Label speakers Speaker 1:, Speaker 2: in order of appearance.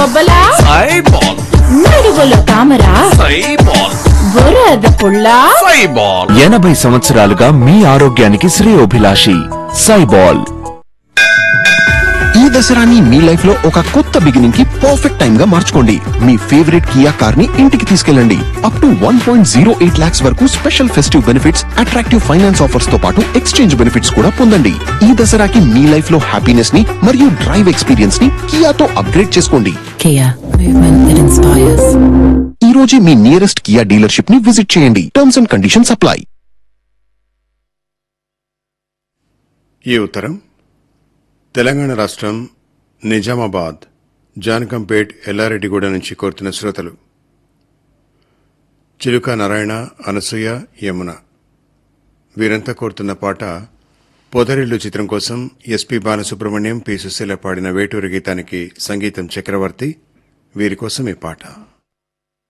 Speaker 1: బొబ్బలా
Speaker 2: సైబాల్
Speaker 1: నడుగులో తామరా
Speaker 2: సైబాల్
Speaker 1: బురద పుల్లా
Speaker 2: సైబాల్
Speaker 3: ఎనభై సంవత్సరాలుగా మీ ఆరోగ్యానికి శ్రేయోభిలాషి సైబాల్
Speaker 4: ఈ దసరాని మీ లైఫ్ లో ఒక కొత్త బిగినింగ్ కి పర్ఫెక్ట్ టైం గా మార్చుకోండి మీ ఫేవరెట్ కియా కార్ ని ఇంటికి తీసుకెళ్ళండి up to one point zero eight lakhs వరకు special festive benefits attractive finance offers తో పాటు ఎక్స్చేంజ్ బెనిఫిట్స్ కూడా పొందండి ఈ దసరాకి మీ లైఫ్ లో హ్యాపీనెస్ ని మరియు డ్రైవ్ ఎక్స్పీరియన్స్ ని కియాతో అప్గ్రేడ్ చేసుకోండి
Speaker 5: Kia, movement that inspires.
Speaker 4: ఈ రోజే మీ నియరెస్ట్ కియా డీలర్షిప్ ని విజిట్ చేయండి టర్మ్స్ అండ్ కండిషన్స్ అప్లై
Speaker 6: ఈ ఉత్తరం తెలంగాణ రాష్ట్రం నిజామాబాద్ జానకంపేట్ ఎల్లారెడ్డిగూడ నుంచి కోరుతున్న శ్రోతలు చిలుక నారాయణ అనసూయ యమున వీరంతా కోరుతున్న పాట పొదరిల్లు చిత్రం కోసం ఎస్పి బాలసుబ్రహ్మణ్యం పి సుశీల పాడిన వేటూరు గీతానికి సంగీతం చక్రవర్తి వీరి కోసం ఈ పాట